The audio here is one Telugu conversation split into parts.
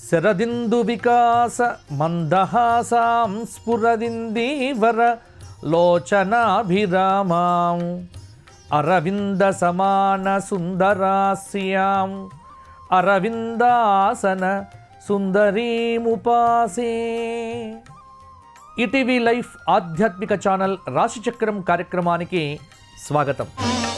శరదిందు వికాస మందహాసాం స్ఫురదిందీవర లోచనాభిరామాం అరవింద సమాన సుందరాస్యాం అరవిందాసన సుందరీముపాసే ఈటీవీ లైఫ్ ఆధ్యాత్మిక ఛానల్ రాశిచక్రం కార్యక్రమానికి స్వాగతం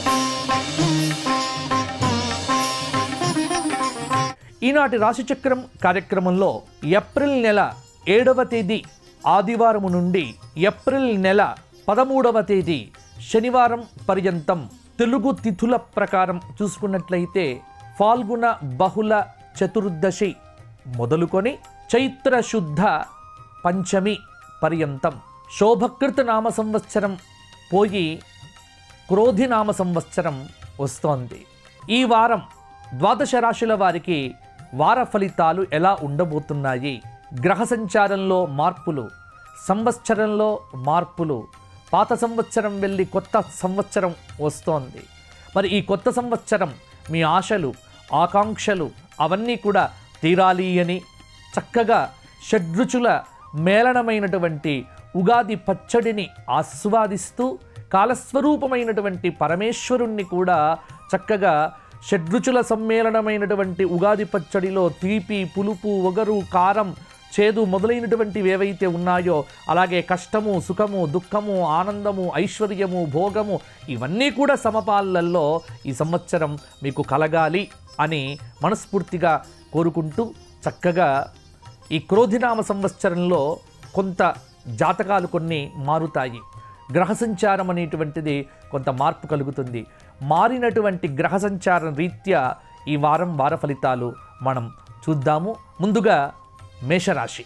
ఈనాటి రాశిచక్రం కార్యక్రమంలో ఏప్రిల్ నెల ఏడవ తేదీ ఆదివారము నుండి ఏప్రిల్ నెల పదమూడవ తేదీ శనివారం పర్యంతం తెలుగు తిథుల ప్రకారం చూసుకున్నట్లయితే ఫాల్గుణ బహుళ చతుర్దశి మొదలుకొని చైత్ర శుద్ధ పంచమి పర్యంతం శోభకృత నామ సంవత్సరం పోయి క్రోధినామ సంవత్సరం వస్తోంది ఈ వారం ద్వాదశ రాశుల వారికి వార ఫలితాలు ఎలా ఉండబోతున్నాయి గ్రహ సంచారంలో మార్పులు సంవత్సరంలో మార్పులు పాత సంవత్సరం వెళ్ళి కొత్త సంవత్సరం వస్తోంది మరి ఈ కొత్త సంవత్సరం మీ ఆశలు ఆకాంక్షలు అవన్నీ కూడా తీరాలి అని చక్కగా షడ్రుచుల మేళనమైనటువంటి ఉగాది పచ్చడిని ఆస్వాదిస్తూ కాలస్వరూపమైనటువంటి పరమేశ్వరుణ్ణి కూడా చక్కగా షడ్రుచుల సమ్మేళనమైనటువంటి ఉగాది పచ్చడిలో తీపి పులుపు ఒగరు కారం చేదు మొదలైనటువంటివి ఏవైతే ఉన్నాయో అలాగే కష్టము సుఖము దుఃఖము ఆనందము ఐశ్వర్యము భోగము ఇవన్నీ కూడా సమపాలల్లో ఈ సంవత్సరం మీకు కలగాలి అని మనస్ఫూర్తిగా కోరుకుంటూ చక్కగా ఈ క్రోధినామ సంవత్సరంలో కొంత జాతకాలు కొన్ని మారుతాయి గ్రహ సంచారం అనేటువంటిది కొంత మార్పు కలుగుతుంది మారినటువంటి గ్రహ సంచారం రీత్యా ఈ వారం వార ఫలితాలు మనం చూద్దాము ముందుగా మేషరాశి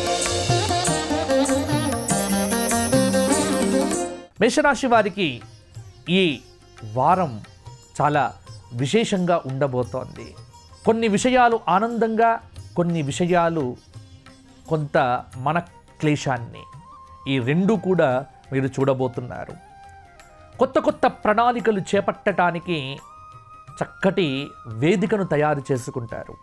మేషరాశి వారికి ఈ వారం చాలా విశేషంగా ఉండబోతోంది కొన్ని విషయాలు ఆనందంగా కొన్ని విషయాలు కొంత మన క్లేశాన్ని ఈ రెండు కూడా మీరు చూడబోతున్నారు కొత్త కొత్త ప్రణాళికలు చేపట్టడానికి చక్కటి వేదికను తయారు చేసుకుంటారు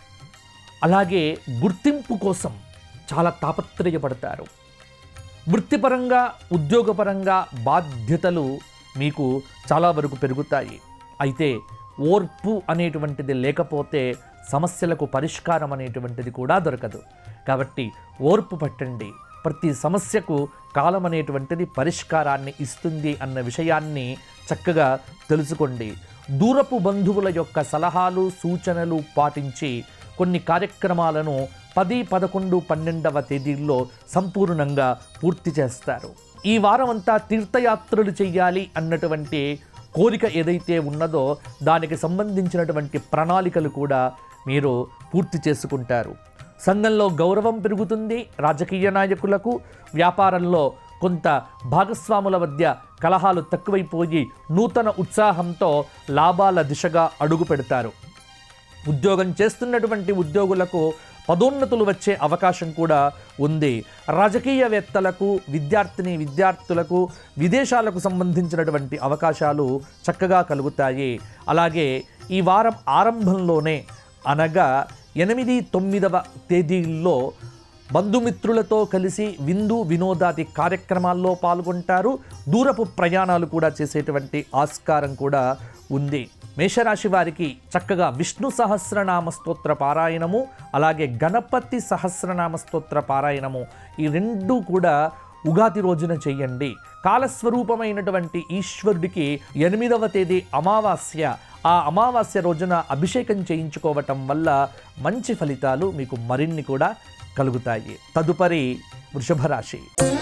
అలాగే గుర్తింపు కోసం చాలా తాపత్రయపడతారు వృత్తిపరంగా ఉద్యోగపరంగా బాధ్యతలు మీకు చాలా వరకు పెరుగుతాయి అయితే ఓర్పు అనేటువంటిది లేకపోతే సమస్యలకు పరిష్కారం అనేటువంటిది కూడా దొరకదు కాబట్టి ఓర్పు పట్టండి ప్రతి సమస్యకు కాలం అనేటువంటిది పరిష్కారాన్ని ఇస్తుంది అన్న విషయాన్ని చక్కగా తెలుసుకోండి దూరపు బంధువుల యొక్క సలహాలు సూచనలు పాటించి కొన్ని కార్యక్రమాలను పది పదకొండు పన్నెండవ తేదీల్లో సంపూర్ణంగా పూర్తి చేస్తారు ఈ వారం అంతా తీర్థయాత్రలు చెయ్యాలి అన్నటువంటి కోరిక ఏదైతే ఉన్నదో దానికి సంబంధించినటువంటి ప్రణాళికలు కూడా మీరు పూర్తి చేసుకుంటారు సంఘంలో గౌరవం పెరుగుతుంది రాజకీయ నాయకులకు వ్యాపారంలో కొంత భాగస్వాముల మధ్య కలహాలు తక్కువైపోయి నూతన ఉత్సాహంతో లాభాల దిశగా అడుగు పెడతారు ఉద్యోగం చేస్తున్నటువంటి ఉద్యోగులకు పదోన్నతులు వచ్చే అవకాశం కూడా ఉంది రాజకీయవేత్తలకు విద్యార్థిని విద్యార్థులకు విదేశాలకు సంబంధించినటువంటి అవకాశాలు చక్కగా కలుగుతాయి అలాగే ఈ వారం ఆరంభంలోనే అనగా ఎనిమిది తొమ్మిదవ తేదీల్లో బంధుమిత్రులతో కలిసి విందు వినోదాది కార్యక్రమాల్లో పాల్గొంటారు దూరపు ప్రయాణాలు కూడా చేసేటువంటి ఆస్కారం కూడా ఉంది మేషరాశి వారికి చక్కగా విష్ణు సహస్రనామ స్తోత్ర పారాయణము అలాగే గణపతి సహస్రనామ స్తోత్ర పారాయణము ఈ రెండు కూడా ఉగాది రోజున చెయ్యండి కాలస్వరూపమైనటువంటి ఈశ్వరుడికి ఎనిమిదవ తేదీ అమావాస్య ఆ అమావాస్య రోజున అభిషేకం చేయించుకోవటం వల్ల మంచి ఫలితాలు మీకు మరిన్ని కూడా కలుగుతాయి తదుపరి వృషభ రాశి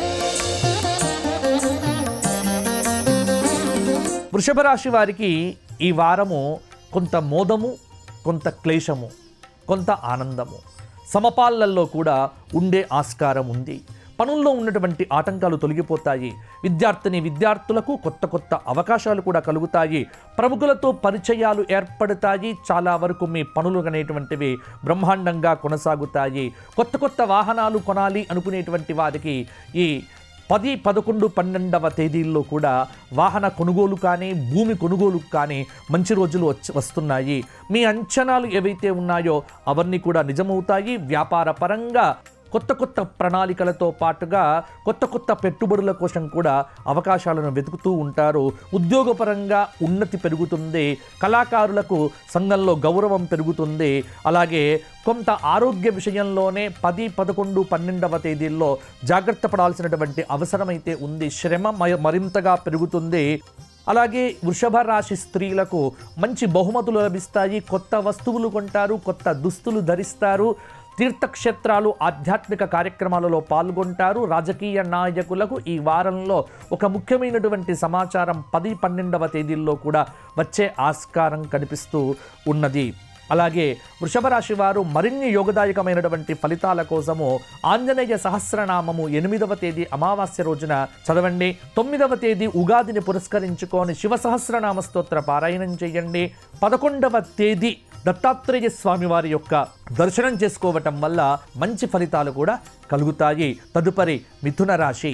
వృషభ రాశి వారికి ఈ వారము కొంత మోదము కొంత క్లేశము కొంత ఆనందము సమపాలల్లో కూడా ఉండే ఆస్కారం ఉంది పనుల్లో ఉన్నటువంటి ఆటంకాలు తొలగిపోతాయి విద్యార్థిని విద్యార్థులకు కొత్త కొత్త అవకాశాలు కూడా కలుగుతాయి ప్రముఖులతో పరిచయాలు ఏర్పడతాయి చాలా వరకు మీ పనులు అనేటువంటివి బ్రహ్మాండంగా కొనసాగుతాయి కొత్త కొత్త వాహనాలు కొనాలి అనుకునేటువంటి వారికి ఈ పది పదకొండు పన్నెండవ తేదీల్లో కూడా వాహన కొనుగోలు కానీ భూమి కొనుగోలు కానీ మంచి రోజులు వచ్చి వస్తున్నాయి మీ అంచనాలు ఏవైతే ఉన్నాయో అవన్నీ కూడా నిజమవుతాయి వ్యాపార పరంగా కొత్త కొత్త ప్రణాళికలతో పాటుగా కొత్త కొత్త పెట్టుబడుల కోసం కూడా అవకాశాలను వెతుకుతూ ఉంటారు ఉద్యోగపరంగా ఉన్నతి పెరుగుతుంది కళాకారులకు సంఘంలో గౌరవం పెరుగుతుంది అలాగే కొంత ఆరోగ్య విషయంలోనే పది పదకొండు పన్నెండవ తేదీల్లో జాగ్రత్త పడాల్సినటువంటి అవసరమైతే ఉంది శ్రమ మ- మరింతగా పెరుగుతుంది అలాగే వృషభ రాశి స్త్రీలకు మంచి బహుమతులు లభిస్తాయి కొత్త వస్తువులు కొంటారు కొత్త దుస్తులు ధరిస్తారు తీర్థక్షేత్రాలు ఆధ్యాత్మిక కార్యక్రమాలలో పాల్గొంటారు రాజకీయ నాయకులకు ఈ వారంలో ఒక ముఖ్యమైనటువంటి సమాచారం పది పన్నెండవ తేదీల్లో కూడా వచ్చే ఆస్కారం కనిపిస్తూ ఉన్నది అలాగే వృషభ రాశి వారు మరిన్ని యోగదాయకమైనటువంటి ఫలితాల కోసము ఆంజనేయ సహస్రనామము ఎనిమిదవ తేదీ అమావాస్య రోజున చదవండి తొమ్మిదవ తేదీ ఉగాదిని పురస్కరించుకొని శివ సహస్రనామ స్తోత్ర పారాయణం చేయండి పదకొండవ తేదీ దత్తాత్రేయ స్వామి వారి యొక్క దర్శనం చేసుకోవటం వల్ల మంచి ఫలితాలు కూడా కలుగుతాయి తదుపరి మిథున రాశి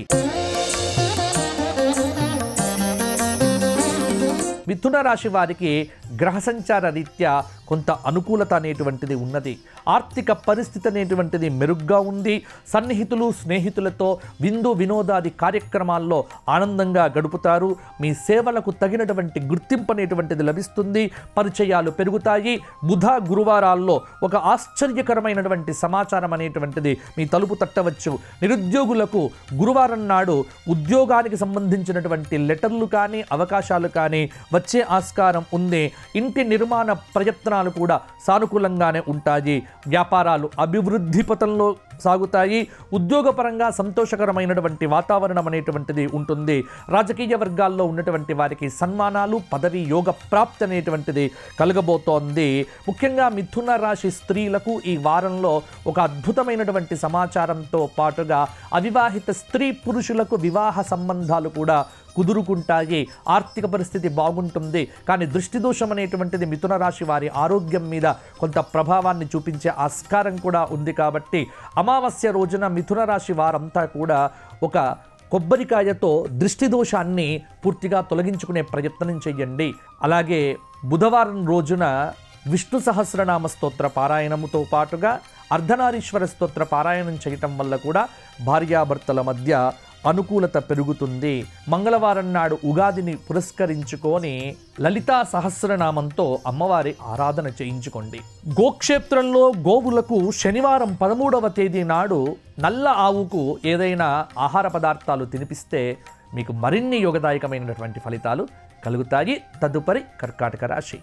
మిథున రాశి వారికి గ్రహ సంచార రీత్యా కొంత అనుకూలత అనేటువంటిది ఉన్నది ఆర్థిక పరిస్థితి అనేటువంటిది మెరుగ్గా ఉంది సన్నిహితులు స్నేహితులతో విందు వినోదాది కార్యక్రమాల్లో ఆనందంగా గడుపుతారు మీ సేవలకు తగినటువంటి గుర్తింపు అనేటువంటిది లభిస్తుంది పరిచయాలు పెరుగుతాయి బుధ గురువారాల్లో ఒక ఆశ్చర్యకరమైనటువంటి సమాచారం అనేటువంటిది మీ తలుపు తట్టవచ్చు నిరుద్యోగులకు గురువారం నాడు ఉద్యోగానికి సంబంధించినటువంటి లెటర్లు కానీ అవకాశాలు కానీ వచ్చే ఆస్కారం ఉంది ఇంటి నిర్మాణ ప్రయత్నాలు కూడా సానుకూలంగానే ఉంటాయి వ్యాపారాలు అభివృద్ధి పథంలో సాగుతాయి ఉద్యోగపరంగా సంతోషకరమైనటువంటి వాతావరణం అనేటువంటిది ఉంటుంది రాజకీయ వర్గాల్లో ఉన్నటువంటి వారికి సన్మానాలు పదవి యోగ ప్రాప్తి అనేటువంటిది కలగబోతోంది ముఖ్యంగా మిథున రాశి స్త్రీలకు ఈ వారంలో ఒక అద్భుతమైనటువంటి సమాచారంతో పాటుగా అవివాహిత స్త్రీ పురుషులకు వివాహ సంబంధాలు కూడా కుదురుకుంటాయి ఆర్థిక పరిస్థితి బాగుంటుంది కానీ దృష్టి దోషం అనేటువంటిది మిథున రాశి వారి ఆరోగ్యం మీద కొంత ప్రభావాన్ని చూపించే ఆస్కారం కూడా ఉంది కాబట్టి అమావాస్య రోజున మిథున రాశి వారంతా కూడా ఒక కొబ్బరికాయతో దృష్టి దోషాన్ని పూర్తిగా తొలగించుకునే ప్రయత్నం చేయండి అలాగే బుధవారం రోజున విష్ణు సహస్రనామ స్తోత్ర పారాయణముతో పాటుగా అర్ధనారీశ్వర స్తోత్ర పారాయణం చేయటం వల్ల కూడా భార్యాభర్తల మధ్య అనుకూలత పెరుగుతుంది మంగళవారం నాడు ఉగాదిని పురస్కరించుకొని లలితా సహస్రనామంతో అమ్మవారి ఆరాధన చేయించుకోండి గోక్షేత్రంలో గోవులకు శనివారం పదమూడవ తేదీ నాడు నల్ల ఆవుకు ఏదైనా ఆహార పదార్థాలు తినిపిస్తే మీకు మరిన్ని యోగదాయకమైనటువంటి ఫలితాలు కలుగుతాయి తదుపరి కర్కాటక రాశి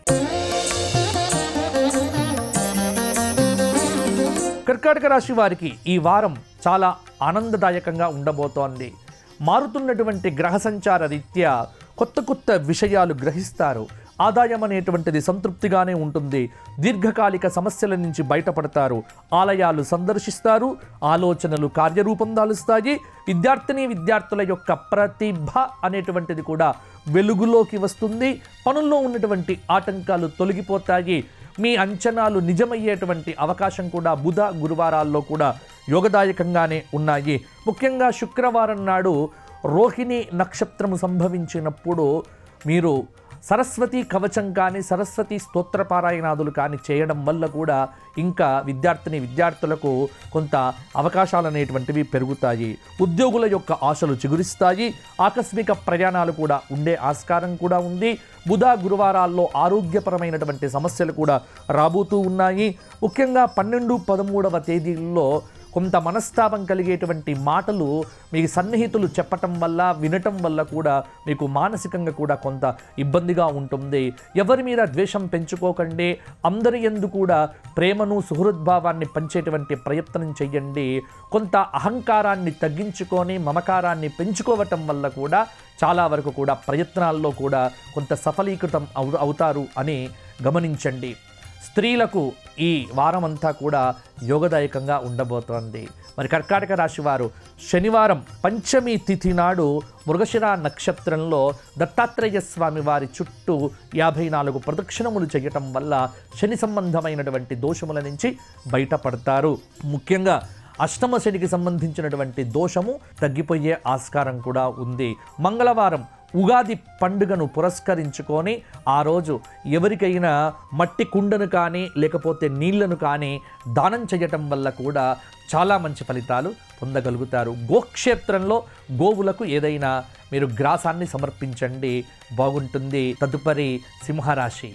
కర్కాటక రాశి వారికి ఈ వారం చాలా ఆనందదాయకంగా ఉండబోతోంది మారుతున్నటువంటి గ్రహ సంచార రీత్యా కొత్త కొత్త విషయాలు గ్రహిస్తారు ఆదాయం అనేటువంటిది సంతృప్తిగానే ఉంటుంది దీర్ఘకాలిక సమస్యల నుంచి బయటపడతారు ఆలయాలు సందర్శిస్తారు ఆలోచనలు కార్యరూపం దాలుస్తాయి విద్యార్థిని విద్యార్థుల యొక్క ప్రతిభ అనేటువంటిది కూడా వెలుగులోకి వస్తుంది పనుల్లో ఉన్నటువంటి ఆటంకాలు తొలగిపోతాయి మీ అంచనాలు నిజమయ్యేటువంటి అవకాశం కూడా బుధ గురువారాల్లో కూడా యోగదాయకంగానే ఉన్నాయి ముఖ్యంగా శుక్రవారం నాడు రోహిణి నక్షత్రము సంభవించినప్పుడు మీరు సరస్వతి కవచం కానీ సరస్వతి స్తోత్ర పారాయణాదులు కానీ చేయడం వల్ల కూడా ఇంకా విద్యార్థిని విద్యార్థులకు కొంత అవకాశాలు అనేటువంటివి పెరుగుతాయి ఉద్యోగుల యొక్క ఆశలు చిగురిస్తాయి ఆకస్మిక ప్రయాణాలు కూడా ఉండే ఆస్కారం కూడా ఉంది బుధ గురువారాల్లో ఆరోగ్యపరమైనటువంటి సమస్యలు కూడా రాబోతూ ఉన్నాయి ముఖ్యంగా పన్నెండు పదమూడవ తేదీల్లో కొంత మనస్తాపం కలిగేటువంటి మాటలు మీ సన్నిహితులు చెప్పటం వల్ల వినటం వల్ల కూడా మీకు మానసికంగా కూడా కొంత ఇబ్బందిగా ఉంటుంది ఎవరి మీద ద్వేషం పెంచుకోకండి అందరి ఎందు కూడా ప్రేమను సుహృద్భావాన్ని పంచేటువంటి ప్రయత్నం చేయండి కొంత అహంకారాన్ని తగ్గించుకొని మమకారాన్ని పెంచుకోవటం వల్ల కూడా చాలా వరకు కూడా ప్రయత్నాల్లో కూడా కొంత సఫలీకృతం అవు అవుతారు అని గమనించండి స్త్రీలకు ఈ వారమంతా కూడా యోగదాయకంగా ఉండబోతోంది మరి కర్కాటక రాశి వారు శనివారం పంచమి తిథి నాడు మృగశిర నక్షత్రంలో దత్తాత్రేయ స్వామి వారి చుట్టూ యాభై నాలుగు ప్రదక్షిణములు చేయటం వల్ల శని సంబంధమైనటువంటి దోషముల నుంచి బయటపడతారు ముఖ్యంగా అష్టమ శనికి సంబంధించినటువంటి దోషము తగ్గిపోయే ఆస్కారం కూడా ఉంది మంగళవారం ఉగాది పండుగను పురస్కరించుకొని ఆ రోజు ఎవరికైనా మట్టి కుండను కానీ లేకపోతే నీళ్లను కానీ దానం చేయటం వల్ల కూడా చాలా మంచి ఫలితాలు పొందగలుగుతారు గోక్షేత్రంలో గోవులకు ఏదైనా మీరు గ్రాసాన్ని సమర్పించండి బాగుంటుంది తదుపరి సింహరాశి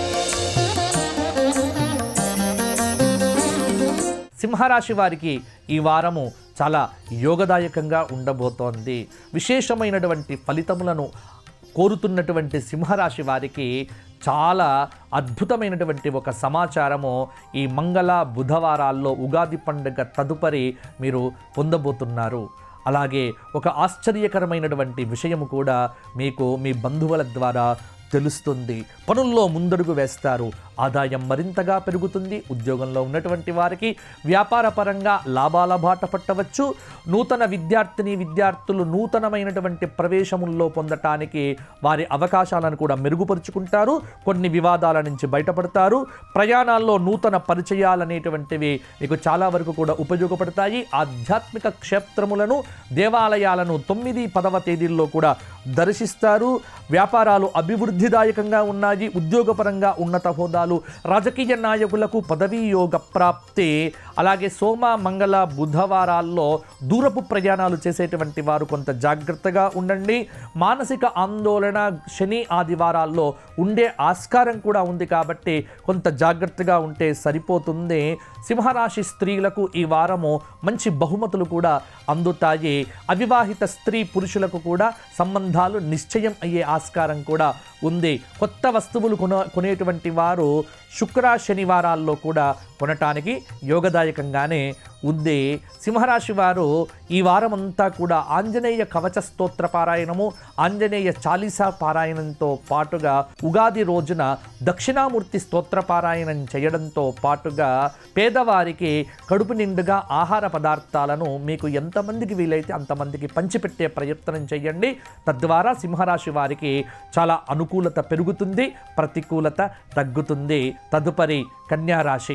సింహరాశి వారికి ఈ వారము చాలా యోగదాయకంగా ఉండబోతోంది విశేషమైనటువంటి ఫలితములను కోరుతున్నటువంటి సింహరాశి వారికి చాలా అద్భుతమైనటువంటి ఒక సమాచారము ఈ మంగళ బుధవారాల్లో ఉగాది పండుగ తదుపరి మీరు పొందబోతున్నారు అలాగే ఒక ఆశ్చర్యకరమైనటువంటి విషయము కూడా మీకు మీ బంధువుల ద్వారా తెలుస్తుంది పనుల్లో ముందడుగు వేస్తారు ఆదాయం మరింతగా పెరుగుతుంది ఉద్యోగంలో ఉన్నటువంటి వారికి వ్యాపార పరంగా లాభాల బాట పట్టవచ్చు నూతన విద్యార్థిని విద్యార్థులు నూతనమైనటువంటి ప్రవేశముల్లో పొందటానికి వారి అవకాశాలను కూడా మెరుగుపరుచుకుంటారు కొన్ని వివాదాల నుంచి బయటపడతారు ప్రయాణాల్లో నూతన పరిచయాలనేటువంటివి మీకు చాలా వరకు కూడా ఉపయోగపడతాయి ఆధ్యాత్మిక క్షేత్రములను దేవాలయాలను తొమ్మిది పదవ తేదీల్లో కూడా దర్శిస్తారు వ్యాపారాలు అభివృద్ధిదాయకంగా ఉన్నాయి ఉద్యోగపరంగా ఉన్నత హోదాలు రాజకీయ నాయకులకు పదవీ యోగ ప్రాప్తి అలాగే సోమ మంగళ బుధవారాల్లో దూరపు ప్రయాణాలు చేసేటువంటి వారు కొంత జాగ్రత్తగా ఉండండి మానసిక ఆందోళన శని ఆదివారాల్లో ఉండే ఆస్కారం కూడా ఉంది కాబట్టి కొంత జాగ్రత్తగా ఉంటే సరిపోతుంది సింహరాశి స్త్రీలకు ఈ వారము మంచి బహుమతులు కూడా అందుతాయి అవివాహిత స్త్రీ పురుషులకు కూడా సంబంధాలు నిశ్చయం అయ్యే ఆస్కారం కూడా ఉంది కొత్త వస్తువులు కొన కొనేటువంటి వారు శుక్ర శనివారాల్లో కూడా కొనటానికి యోగదాయకంగానే ఉంది సింహరాశి వారు ఈ వారమంతా కూడా ఆంజనేయ కవచ స్తోత్ర పారాయణము ఆంజనేయ చాలీసా పారాయణంతో పాటుగా ఉగాది రోజున దక్షిణామూర్తి స్తోత్ర పారాయణం చేయడంతో పాటుగా పేదవారికి కడుపు నిండుగా ఆహార పదార్థాలను మీకు ఎంతమందికి వీలైతే అంతమందికి పంచిపెట్టే ప్రయత్నం చేయండి తద్వారా సింహరాశి వారికి చాలా అనుకూలత పెరుగుతుంది ప్రతికూలత తగ్గుతుంది తదుపరి కన్యా రాశి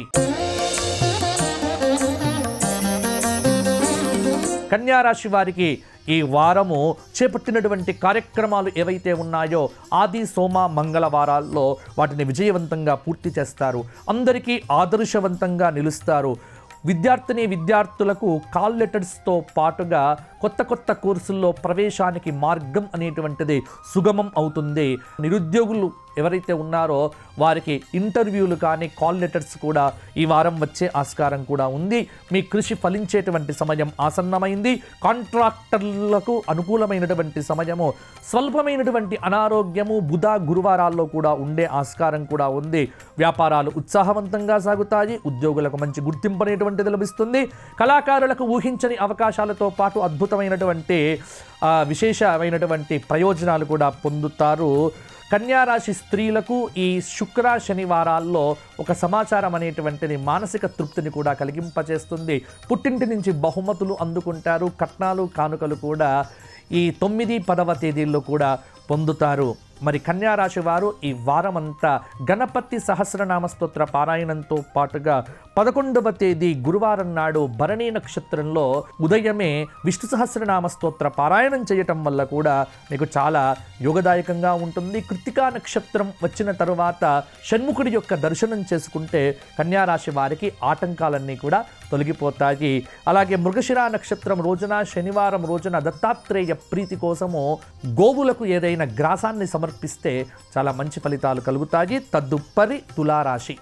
కన్యా రాశి వారికి ఈ వారము చేపట్టినటువంటి కార్యక్రమాలు ఏవైతే ఉన్నాయో ఆది సోమ మంగళవారాల్లో వాటిని విజయవంతంగా పూర్తి చేస్తారు అందరికీ ఆదర్శవంతంగా నిలుస్తారు విద్యార్థిని విద్యార్థులకు కాల్ లెటర్స్తో పాటుగా కొత్త కొత్త కోర్సుల్లో ప్రవేశానికి మార్గం అనేటువంటిది సుగమం అవుతుంది నిరుద్యోగులు ఎవరైతే ఉన్నారో వారికి ఇంటర్వ్యూలు కానీ కాల్ లెటర్స్ కూడా ఈ వారం వచ్చే ఆస్కారం కూడా ఉంది మీ కృషి ఫలించేటువంటి సమయం ఆసన్నమైంది కాంట్రాక్టర్లకు అనుకూలమైనటువంటి సమయము స్వల్పమైనటువంటి అనారోగ్యము బుధ గురువారాల్లో కూడా ఉండే ఆస్కారం కూడా ఉంది వ్యాపారాలు ఉత్సాహవంతంగా సాగుతాయి ఉద్యోగులకు మంచి గుర్తింపు అనేటువంటిది లభిస్తుంది కళాకారులకు ఊహించని అవకాశాలతో పాటు అద్భుతమైనటువంటి ఆ, విశేషమైనటువంటి ప్రయోజనాలు కూడా పొందుతారు కన్యారాశి స్త్రీలకు ఈ శుక్ర శనివారాల్లో ఒక సమాచారం అనేటువంటిది మానసిక తృప్తిని కూడా కలిగింపచేస్తుంది పుట్టింటి నుంచి బహుమతులు అందుకుంటారు కట్నాలు కానుకలు కూడా ఈ తొమ్మిది పదవ తేదీల్లో కూడా పొందుతారు మరి కన్యారాశి వారు ఈ వారమంతా గణపతి సహస్రనామ స్తోత్ర పారాయణంతో పాటుగా పదకొండవ తేదీ గురువారం నాడు భరణీ నక్షత్రంలో ఉదయమే విష్ణు సహస్రనామ స్తోత్ర పారాయణం చేయటం వల్ల కూడా మీకు చాలా యోగదాయకంగా ఉంటుంది కృతికా నక్షత్రం వచ్చిన తరువాత షణ్ముఖుడి యొక్క దర్శనం చేసుకుంటే కన్యారాశి వారికి ఆటంకాలన్నీ కూడా తొలగిపోతాయి అలాగే మృగశిర నక్షత్రం రోజున శనివారం రోజున దత్తాత్రేయ ప్రీతి కోసము గోవులకు ఏదైనా గ్రాసాన్ని సమర్పిస్తే చాలా మంచి ఫలితాలు కలుగుతాయి తదుపరి తులారాశి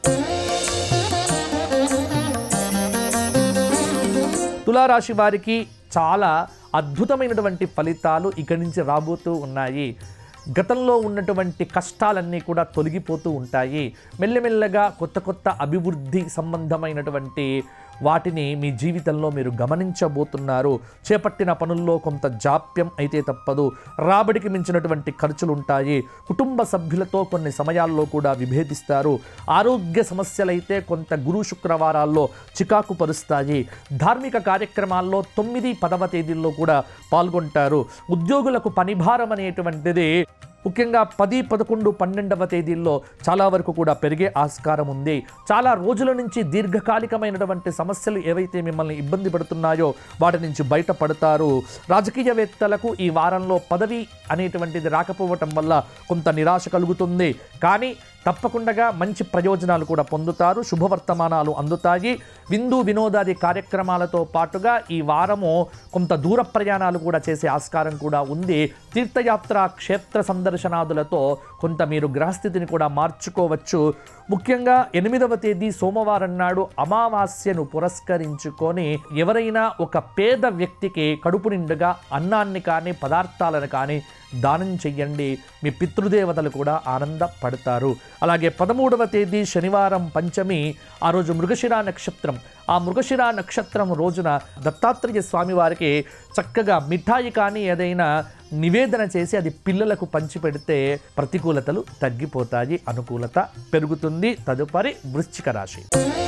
తులారాశి వారికి చాలా అద్భుతమైనటువంటి ఫలితాలు ఇక్కడి నుంచి రాబోతూ ఉన్నాయి గతంలో ఉన్నటువంటి కష్టాలన్నీ కూడా తొలగిపోతూ ఉంటాయి మెల్లమెల్లగా కొత్త కొత్త అభివృద్ధి సంబంధమైనటువంటి వాటిని మీ జీవితంలో మీరు గమనించబోతున్నారు చేపట్టిన పనుల్లో కొంత జాప్యం అయితే తప్పదు రాబడికి మించినటువంటి ఖర్చులు ఉంటాయి కుటుంబ సభ్యులతో కొన్ని సమయాల్లో కూడా విభేదిస్తారు ఆరోగ్య సమస్యలైతే కొంత గురు శుక్రవారాల్లో చికాకు పరుస్తాయి ధార్మిక కార్యక్రమాల్లో తొమ్మిది పదవ తేదీల్లో కూడా పాల్గొంటారు ఉద్యోగులకు పనిభారం అనేటువంటిది ముఖ్యంగా పది పదకొండు పన్నెండవ తేదీల్లో చాలా వరకు కూడా పెరిగే ఆస్కారం ఉంది చాలా రోజుల నుంచి దీర్ఘకాలికమైనటువంటి సమస్యలు ఏవైతే మిమ్మల్ని ఇబ్బంది పడుతున్నాయో వాటి నుంచి బయటపడతారు రాజకీయవేత్తలకు ఈ వారంలో పదవి అనేటువంటిది రాకపోవటం వల్ల కొంత నిరాశ కలుగుతుంది కానీ తప్పకుండా మంచి ప్రయోజనాలు కూడా పొందుతారు శుభవర్తమానాలు అందుతాయి విందు వినోదాది కార్యక్రమాలతో పాటుగా ఈ వారము కొంత దూర ప్రయాణాలు కూడా చేసే ఆస్కారం కూడా ఉంది తీర్థయాత్ర క్షేత్ర సందర్శనాదులతో కొంత మీరు గ్రహస్థితిని కూడా మార్చుకోవచ్చు ముఖ్యంగా ఎనిమిదవ తేదీ సోమవారం నాడు అమావాస్యను పురస్కరించుకొని ఎవరైనా ఒక పేద వ్యక్తికి కడుపు నిండుగా అన్నాన్ని కానీ పదార్థాలను కానీ దానం చెయ్యండి మీ పితృదేవతలు కూడా ఆనందపడతారు అలాగే పదమూడవ తేదీ శనివారం పంచమి ఆ రోజు మృగశిర నక్షత్రం ఆ మృగశిర నక్షత్రం రోజున దత్తాత్రేయ స్వామి వారికి చక్కగా మిఠాయి కానీ ఏదైనా నివేదన చేసి అది పిల్లలకు పంచిపెడితే ప్రతికూలతలు తగ్గిపోతాయి అనుకూలత పెరుగుతుంది తదుపరి వృశ్చిక రాశి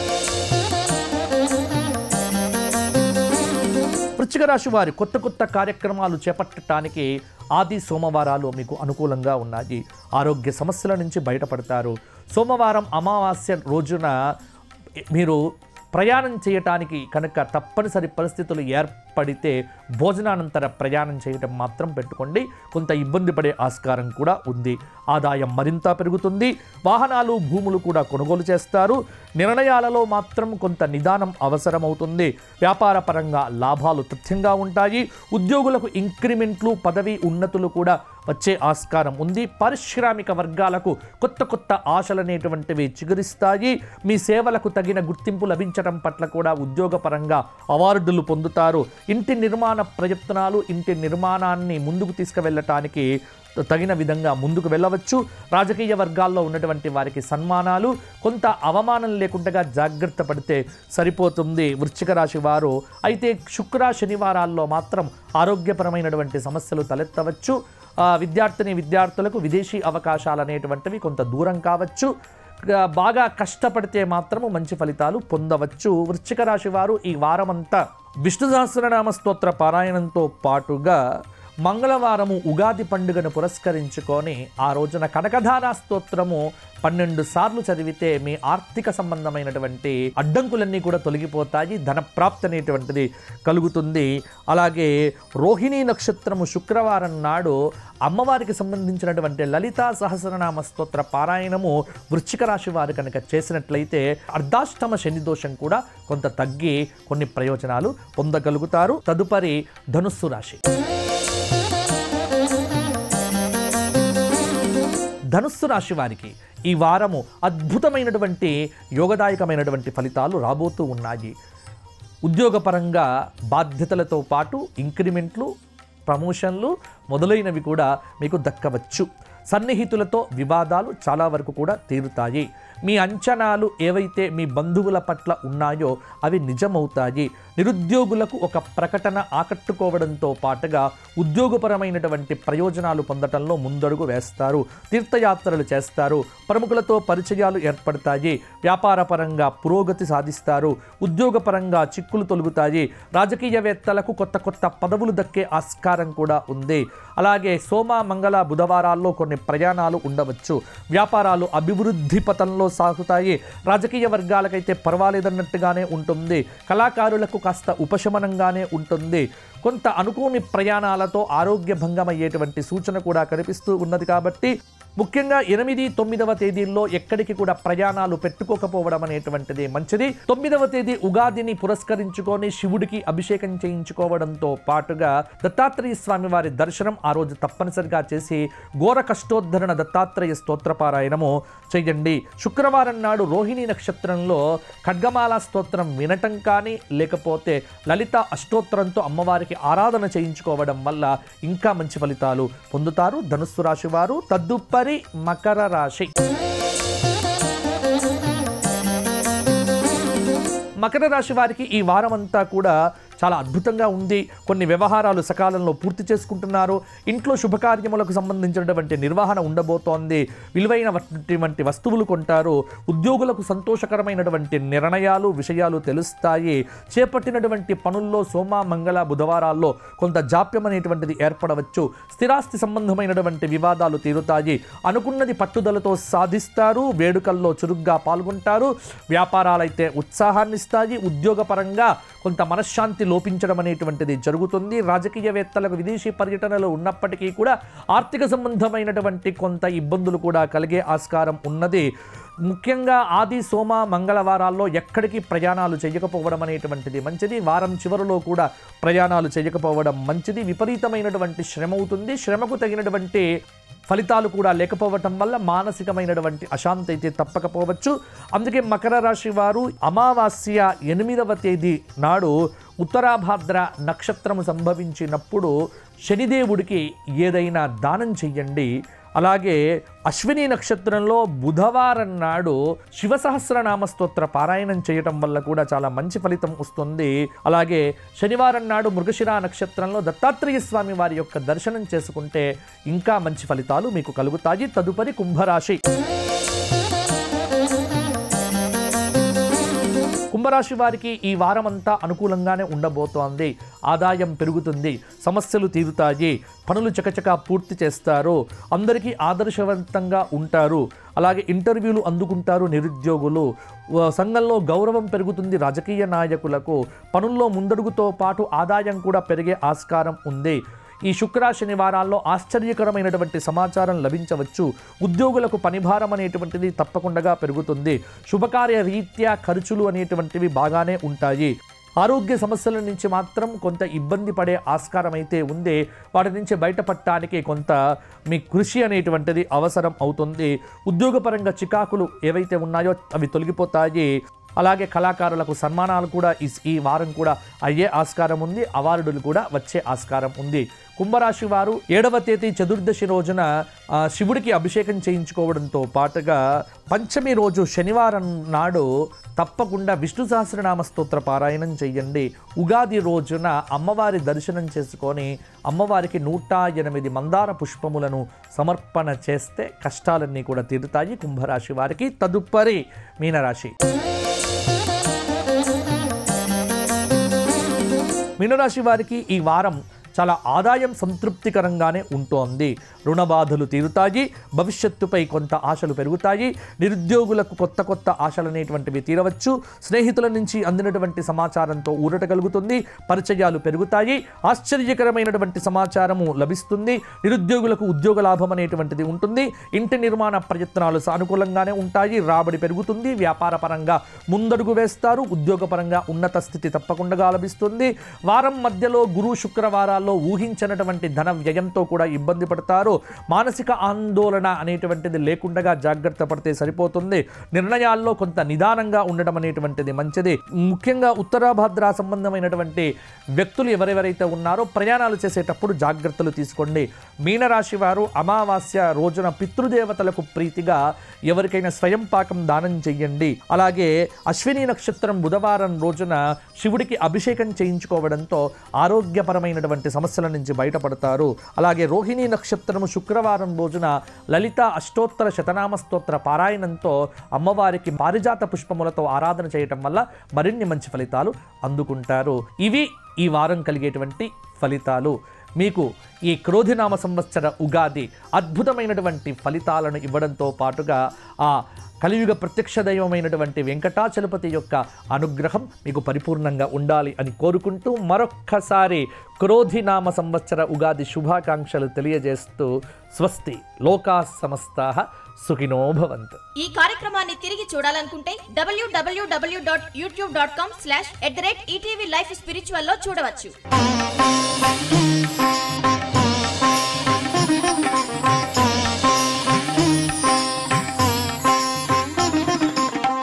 వృశ్చిక రాశి వారి కొత్త కొత్త కార్యక్రమాలు చేపట్టడానికి ఆది సోమవారాలు మీకు అనుకూలంగా ఉన్నాయి ఆరోగ్య సమస్యల నుంచి బయటపడతారు సోమవారం అమావాస్య రోజున మీరు ప్రయాణం చేయటానికి కనుక తప్పనిసరి పరిస్థితులు ఏర్పడితే భోజనానంతర ప్రయాణం చేయటం మాత్రం పెట్టుకోండి కొంత ఇబ్బంది పడే ఆస్కారం కూడా ఉంది ఆదాయం మరింత పెరుగుతుంది వాహనాలు భూములు కూడా కొనుగోలు చేస్తారు నిర్ణయాలలో మాత్రం కొంత నిదానం అవసరమవుతుంది వ్యాపార పరంగా లాభాలు తథ్యంగా ఉంటాయి ఉద్యోగులకు ఇంక్రిమెంట్లు పదవి ఉన్నతులు కూడా వచ్చే ఆస్కారం ఉంది పారిశ్రామిక వర్గాలకు కొత్త కొత్త ఆశలనేటువంటివి చిగురిస్తాయి మీ సేవలకు తగిన గుర్తింపు లభించడం పట్ల కూడా ఉద్యోగపరంగా అవార్డులు పొందుతారు ఇంటి నిర్మాణ ప్రయత్నాలు ఇంటి నిర్మాణాన్ని ముందుకు తీసుకువెళ్ళటానికి తగిన విధంగా ముందుకు వెళ్ళవచ్చు రాజకీయ వర్గాల్లో ఉన్నటువంటి వారికి సన్మానాలు కొంత అవమానం లేకుండా జాగ్రత్త పడితే సరిపోతుంది వృశ్చిక రాశి వారు అయితే శుక్ర శనివారాల్లో మాత్రం ఆరోగ్యపరమైనటువంటి సమస్యలు తలెత్తవచ్చు ఆ, విద్యార్థిని విద్యార్థులకు విదేశీ అవకాశాలు అనేటువంటివి కొంత దూరం కావచ్చు ఆ, బాగా కష్టపడితే మాత్రము మంచి ఫలితాలు పొందవచ్చు వృశ్చిక రాశి వారు ఈ వారమంతా విష్ణు సహస్రనామ స్తోత్ర పారాయణంతో పాటుగా మంగళవారము ఉగాది పండుగను పురస్కరించుకొని ఆ రోజున కనకధార స్తోత్రము పన్నెండు సార్లు చదివితే మీ ఆర్థిక సంబంధమైనటువంటి అడ్డంకులన్నీ కూడా తొలగిపోతాయి ధన ప్రాప్తి అనేటువంటిది కలుగుతుంది అలాగే రోహిణీ నక్షత్రము శుక్రవారం నాడు అమ్మవారికి సంబంధించినటువంటి లలితా సహస్రనామ స్తోత్ర పారాయణము వృశ్చిక రాశి వారు కనుక చేసినట్లయితే అర్ధాష్టమ శని దోషం కూడా కొంత తగ్గి కొన్ని ప్రయోజనాలు పొందగలుగుతారు తదుపరి ధనుస్సు రాశి ధనుస్సు రాశి వారికి ఈ వారము అద్భుతమైనటువంటి యోగదాయకమైనటువంటి ఫలితాలు రాబోతూ ఉన్నాయి ఉద్యోగపరంగా బాధ్యతలతో పాటు ఇంక్రిమెంట్లు ప్రమోషన్లు మొదలైనవి కూడా మీకు దక్కవచ్చు సన్నిహితులతో వివాదాలు చాలా వరకు కూడా తీరుతాయి మీ అంచనాలు ఏవైతే మీ బంధువుల పట్ల ఉన్నాయో అవి నిజమవుతాయి నిరుద్యోగులకు ఒక ప్రకటన ఆకట్టుకోవడంతో పాటుగా ఉద్యోగపరమైనటువంటి ప్రయోజనాలు పొందటంలో ముందడుగు వేస్తారు తీర్థయాత్రలు చేస్తారు ప్రముఖులతో పరిచయాలు ఏర్పడతాయి వ్యాపారపరంగా పురోగతి సాధిస్తారు ఉద్యోగపరంగా చిక్కులు తొలుగుతాయి రాజకీయవేత్తలకు కొత్త కొత్త పదవులు దక్కే ఆస్కారం కూడా ఉంది అలాగే సోమ మంగళ బుధవారాల్లో కొన్ని ప్రయాణాలు ఉండవచ్చు వ్యాపారాలు అభివృద్ధి పథంలో సాగుతాయి రాజకీయ వర్గాలకైతే పర్వాలేదన్నట్టుగానే ఉంటుంది కళాకారులకు కాస్త ఉపశమనంగానే ఉంటుంది కొంత అనుకోని ప్రయాణాలతో ఆరోగ్య భంగం అయ్యేటువంటి సూచన కూడా కనిపిస్తూ ఉన్నది కాబట్టి ముఖ్యంగా ఎనిమిది తొమ్మిదవ తేదీల్లో ఎక్కడికి కూడా ప్రయాణాలు పెట్టుకోకపోవడం అనేటువంటిది మంచిది తొమ్మిదవ తేదీ ఉగాదిని పురస్కరించుకొని శివుడికి అభిషేకం చేయించుకోవడంతో పాటుగా దత్తాత్రేయ స్వామి వారి దర్శనం ఆ రోజు తప్పనిసరిగా చేసి ఘోర కష్టోద్ధరణ దత్తాత్రేయ స్తోత్రపారాయణము చేయండి శుక్రవారం నాడు రోహిణి నక్షత్రంలో ఖడ్గమాల స్తోత్రం వినటం కానీ లేకపోతే లలిత అష్టోత్తరంతో అమ్మవారికి ఆరాధన చేయించుకోవడం వల్ల ఇంకా మంచి ఫలితాలు పొందుతారు ధనుస్సు రాశి వారు తదుపరి మకర రాశి మకర రాశి వారికి ఈ వారం అంతా కూడా చాలా అద్భుతంగా ఉంది కొన్ని వ్యవహారాలు సకాలంలో పూర్తి చేసుకుంటున్నారు ఇంట్లో శుభకార్యములకు సంబంధించినటువంటి నిర్వహణ ఉండబోతోంది విలువైనటువంటి వస్తువులు కొంటారు ఉద్యోగులకు సంతోషకరమైనటువంటి నిర్ణయాలు విషయాలు తెలుస్తాయి చేపట్టినటువంటి పనుల్లో సోమ మంగళ బుధవారాల్లో కొంత జాప్యం అనేటువంటిది ఏర్పడవచ్చు స్థిరాస్తి సంబంధమైనటువంటి వివాదాలు తీరుతాయి అనుకున్నది పట్టుదలతో సాధిస్తారు వేడుకల్లో చురుగ్గా పాల్గొంటారు వ్యాపారాలైతే ఉత్సాహాన్ని ఇస్తాయి ఉద్యోగపరంగా కొంత మనశ్శాంతి లోపించడం అనేటువంటిది జరుగుతుంది రాజకీయవేత్తలకు విదేశీ పర్యటనలు ఉన్నప్పటికీ కూడా ఆర్థిక సంబంధమైనటువంటి కొంత ఇబ్బందులు కూడా కలిగే ఆస్కారం ఉన్నది ముఖ్యంగా ఆది సోమ మంగళవారాల్లో ఎక్కడికి ప్రయాణాలు చేయకపోవడం అనేటువంటిది మంచిది వారం చివరిలో కూడా ప్రయాణాలు చేయకపోవడం మంచిది విపరీతమైనటువంటి శ్రమ అవుతుంది శ్రమకు తగినటువంటి ఫలితాలు కూడా లేకపోవటం వల్ల మానసికమైనటువంటి అశాంతి అయితే తప్పకపోవచ్చు అందుకే మకర రాశి వారు అమావాస్య ఎనిమిదవ తేదీ నాడు ఉత్తరాభాద్ర నక్షత్రము సంభవించినప్పుడు శనిదేవుడికి ఏదైనా దానం చెయ్యండి అలాగే అశ్విని నక్షత్రంలో బుధవారం నాడు శివసహస్రనామ స్తోత్ర పారాయణం చేయటం వల్ల కూడా చాలా మంచి ఫలితం వస్తుంది అలాగే శనివారం నాడు మృగశిర నక్షత్రంలో దత్తాత్రేయ స్వామి వారి యొక్క దర్శనం చేసుకుంటే ఇంకా మంచి ఫలితాలు మీకు కలుగుతాయి తదుపరి కుంభరాశి కుంభరాశి వారికి ఈ వారం అంతా అనుకూలంగానే ఉండబోతోంది ఆదాయం పెరుగుతుంది సమస్యలు తీరుతాయి పనులు చకచక పూర్తి చేస్తారు అందరికీ ఆదర్శవంతంగా ఉంటారు అలాగే ఇంటర్వ్యూలు అందుకుంటారు నిరుద్యోగులు వ- సంఘంలో గౌరవం పెరుగుతుంది రాజకీయ నాయకులకు పనుల్లో ముందడుగుతో పాటు ఆదాయం కూడా పెరిగే ఆస్కారం ఉంది ఈ శుక్ర శనివారాల్లో ఆశ్చర్యకరమైనటువంటి సమాచారం లభించవచ్చు ఉద్యోగులకు పనిభారం అనేటువంటిది తప్పకుండా పెరుగుతుంది శుభకార్య రీత్యా ఖర్చులు అనేటువంటివి బాగానే ఉంటాయి ఆరోగ్య సమస్యల నుంచి మాత్రం కొంత ఇబ్బంది పడే ఆస్కారం అయితే ఉంది వాటి నుంచి బయటపడటానికి కొంత మీ కృషి అనేటువంటిది అవసరం అవుతుంది ఉద్యోగపరంగా చికాకులు ఏవైతే ఉన్నాయో అవి తొలగిపోతాయి అలాగే కళాకారులకు సన్మానాలు కూడా ఈ ఈ వారం కూడా అయ్యే ఆస్కారం ఉంది అవార్డులు కూడా వచ్చే ఆస్కారం ఉంది కుంభరాశి వారు ఏడవ తేదీ చతుర్దశి రోజున ఆ, శివుడికి అభిషేకం చేయించుకోవడంతో పాటుగా పంచమి రోజు శనివారం నాడు తప్పకుండా విష్ణు సహస్రనామ స్తోత్ర పారాయణం చెయ్యండి ఉగాది రోజున అమ్మవారి దర్శనం చేసుకొని అమ్మవారికి నూట ఎనిమిది మందార పుష్పములను సమర్పణ చేస్తే కష్టాలన్నీ కూడా తీరుతాయి కుంభరాశి వారికి తదుపరి మీనరాశి మీనరాశి వారికి ఈ వారం చాలా ఆదాయం సంతృప్తికరంగానే ఉంటోంది రుణ బాధలు తీరుతాయి భవిష్యత్తుపై కొంత ఆశలు పెరుగుతాయి నిరుద్యోగులకు కొత్త కొత్త ఆశలు అనేటువంటివి తీరవచ్చు స్నేహితుల నుంచి అందినటువంటి సమాచారంతో ఊరట కలుగుతుంది పరిచయాలు పెరుగుతాయి ఆశ్చర్యకరమైనటువంటి సమాచారము లభిస్తుంది నిరుద్యోగులకు ఉద్యోగ లాభం అనేటువంటిది ఉంటుంది ఇంటి నిర్మాణ ప్రయత్నాలు సానుకూలంగానే ఉంటాయి రాబడి పెరుగుతుంది వ్యాపార పరంగా ముందడుగు వేస్తారు ఉద్యోగపరంగా ఉన్నత స్థితి తప్పకుండా లభిస్తుంది వారం మధ్యలో గురు శుక్రవారాల్లో ఊహించినటువంటి ధన వ్యయంతో కూడా ఇబ్బంది పడతారు మానసిక ఆందోళన అనేటువంటిది లేకుండా జాగ్రత్త పడితే సరిపోతుంది నిర్ణయాల్లో కొంత నిదానంగా ఉండడం అనేటువంటిది మంచిది ముఖ్యంగా ఉత్తరాభద్ర సంబంధమైనటువంటి వ్యక్తులు ఎవరెవరైతే ఉన్నారో ప్రయాణాలు చేసేటప్పుడు జాగ్రత్తలు తీసుకోండి మీనరాశి వారు అమావాస్య రోజున పితృదేవతలకు ప్రీతిగా ఎవరికైనా స్వయం పాకం దానం చెయ్యండి అలాగే అశ్విని నక్షత్రం బుధవారం రోజున శివుడికి అభిషేకం చేయించుకోవడంతో ఆరోగ్యపరమైనటువంటి సమస్యల నుంచి బయటపడతారు అలాగే రోహిణి నక్షత్రము శుక్రవారం రోజున లలిత అష్టోత్తర శతనామ స్తోత్ర పారాయణంతో అమ్మవారికి పారిజాత పుష్పములతో ఆరాధన చేయటం వల్ల మరిన్ని మంచి ఫలితాలు అందుకుంటారు ఇవి ఈ వారం కలిగేటువంటి ఫలితాలు మీకు ఈ క్రోధినామ సంవత్సర ఉగాది అద్భుతమైనటువంటి ఫలితాలను ఇవ్వడంతో పాటుగా ఆ కలియుగ ప్రత్యక్ష దైవమైనటువంటి వెంకటాచలపతి యొక్క అనుగ్రహం మీకు పరిపూర్ణంగా ఉండాలి అని కోరుకుంటూ మరొక్కసారి క్రోధినామ సంవత్సర ఉగాది శుభాకాంక్షలు తెలియజేస్తూ స్వస్తి లోకా సమస్తా సుఖినో భవంతు ఈ కార్యక్రమాన్ని తిరిగి చూడాలనుకుంటే డబ్ల్యూడబ్ల్యూడబ్ల్యూ dot YouTube dot com slash at the rate ETV life spiritual లో చూడవచ్చు